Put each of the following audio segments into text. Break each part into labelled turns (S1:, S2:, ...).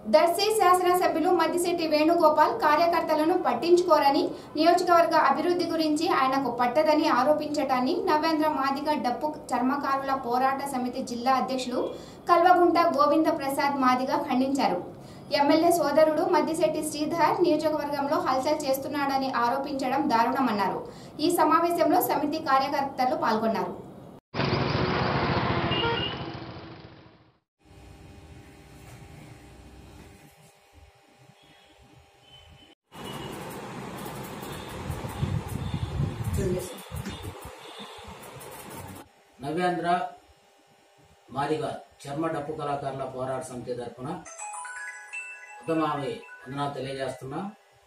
S1: దర్శి శాసనసభ్యులు మద్దిశెట్టి వేణుగోపాల్ కార్యకర్తలను పట్టించుకోరని నియోజకవర్గ అభివృద్ధి గురించి ఆయనకు పట్టదని ఆరోపించటాన్ని నవేంద్ర మాదిగ డప్పు చర్మకారుల పోరాట సమితి జిల్లా అధ్యక్షులు కల్వగుంట గోవింద ప్రసాద్ మాదిగ ఖండించారు ఎమ్మెల్యే సోదరుడు మద్దిశెట్టి శ్రీధర్ నియోజకవర్గంలో హల్చల్ చేస్తున్నాడని ఆరోపించడం దారుణమన్నారు ఈ సమావేశంలో సమితి కార్యకర్తలు పాల్గొన్నారు
S2: నవ్యాంధ్ర మాదిగ చర్మ డప్పు కళాకారుల పోరాట సమితి తరఫున ఉత్తమావి వందనాలు తెలియజేస్తున్నా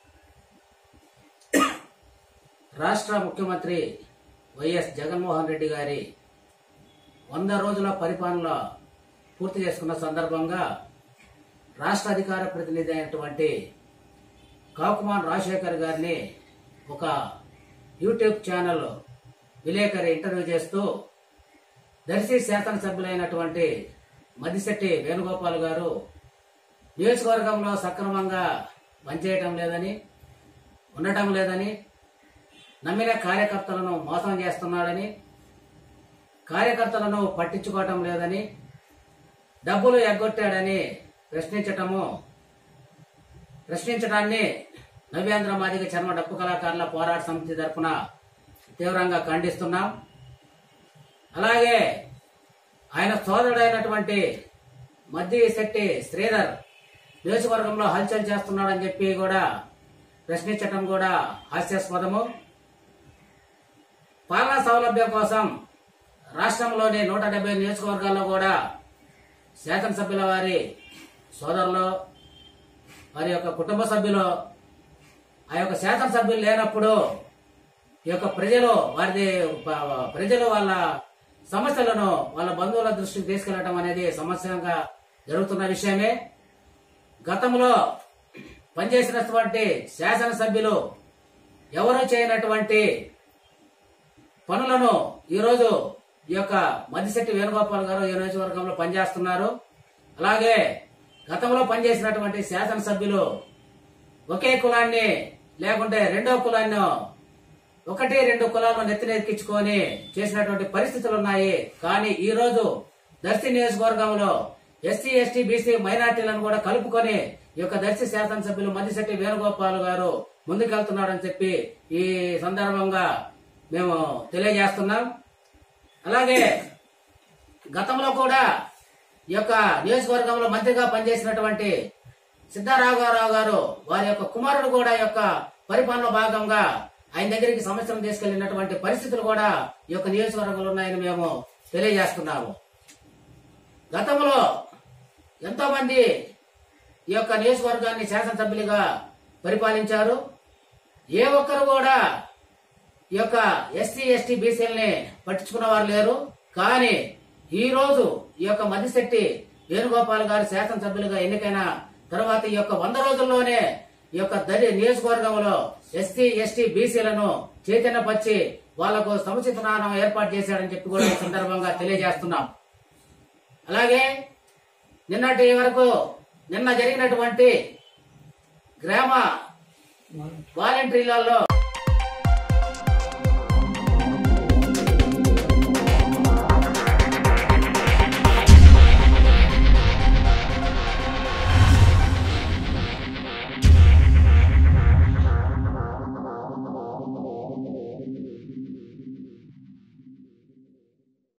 S2: రాష్ట్ర ముఖ్యమంత్రి వైఎస్ జగన్మోహన్ రెడ్డి గారి వంద రోజుల పరిపాలన పూర్తి చేసుకున్న సందర్భంగా రాష్ట్ర అధికార ప్రతినిధి అయినటువంటి కాకుమాన్ రాజశేఖర్ గారిని ఒక యూట్యూబ్ ఛానల్ విలేకరి ఇంటర్వ్యూ చేస్తూ దర్శి శాసనసభ్యులైనటువంటి మదిశెట్టి వేణుగోపాల్ గారు నియోజకవర్గంలో సక్రమంగా పనిచేయటం లేదని ఉండటం లేదని నమ్మిన కార్యకర్తలను మోసం చేస్తున్నాడని కార్యకర్తలను పట్టించుకోవటం లేదని డబ్బులు ఎగ్గొట్టాడని ప్రశ్నించటము ప్రశ్నించడాన్ని నవ్యాంధ్ర మాదిగ చర్మ డప్పు కళాకారుల పోరాట సమితి తరఫున తీవ్రంగా ఖండిస్తున్నాం అలాగే ఆయన సోదరుడైనటువంటి మద్ది శెట్టి శ్రీధర్ నియోజకవర్గంలో హల్చల్ చేస్తున్నాడని చెప్పి కూడా ప్రశ్నించటం కూడా హాస్యాస్పదము పాలనా సౌలభ్యం కోసం రాష్ట్రంలోని నూట డెబ్బై నియోజకవర్గాల్లో కూడా శాసనసభ్యుల వారి సోదరులు వారి యొక్క కుటుంబ సభ్యులు ఆ యొక్క శాసనసభ్యులు లేనప్పుడు ఈ యొక్క ప్రజలు వారిది ప- ప్రజలు వాళ్ళ సమస్యలను వాళ్ళ బంధువుల దృష్టికి తీసుకెళ్లడం అనేది సమస్యగా జరుగుతున్న విషయమే గతంలో పనిచేసినటువంటి శాసనసభ్యులు ఎవరు చేయనటువంటి పనులను ఈరోజు ఈ యొక్క మద్దిశెట్టి వేణుగోపాల్ గారు ఈ నియోజకవర్గంలో పనిచేస్తున్నారు అలాగే గతంలో పనిచేసినటువంటి శాసనసభ్యులు ఒకే కులాన్ని లేకుంటే రెండో కులాన్ని ఒకటి రెండు కులాలను నెత్తినెక్కించుకొని చేసినటువంటి పరిస్థితులు ఉన్నాయి కానీ ఈ రోజు దర్శి నియోజకవర్గంలో ఎస్సీ ఎస్టీ బీసీ మైనార్టీలను కూడా కలుపుకొని ఈ యొక్క దర్శి శాసనసభ్యులు మద్దిశెట్టి వేణుగోపాల్ గారు ముందుకెళ్తున్నారని చెప్పి ఈ సందర్భంగా మేము తెలియజేస్తున్నాం అలాగే గతంలో కూడా ఈ యొక్క నియోజకవర్గంలో మంత్రిగా పనిచేసినటువంటి సిద్ధారాఘవరావు గారు వారి యొక్క కుమారుడు కూడా ఈ యొక్క పరిపాలన భాగంగా ఆయన దగ్గరికి సమస్యలను తీసుకెళ్లినటువంటి పరిస్థితులు కూడా ఈ యొక్క నియోజకవర్గంలో ఉన్నాయని మేము తెలియజేస్తున్నాము గతంలో ఎంతో మంది ఈ యొక్క నియోజకవర్గాన్ని శాసనసభ్యులుగా పరిపాలించారు ఏ ఒక్కరు కూడా ఈ యొక్క ఎస్సీ ఎస్టీ బీసీలని పట్టించుకున్న వారు లేరు కానీ ఈ రోజు ఈ యొక్క మద్దిశెట్టి వేణుగోపాల్ గారు శాసనసభ్యులుగా ఎన్నికైన తర్వాత ఈ యొక్క వంద రోజుల్లోనే ఈ యొక్క దరి నియోజకవర్గంలో ఎస్సీ ఎస్టీ బీసీలను చైతన్యపరిచి వాళ్లకు సముచిత స్థానం ఏర్పాటు చేశాడని చెప్పి కూడా ఈ సందర్భంగా తెలియజేస్తున్నాం అలాగే నిన్నటి వరకు నిన్న జరిగినటువంటి గ్రామ వాలంటీర్లలో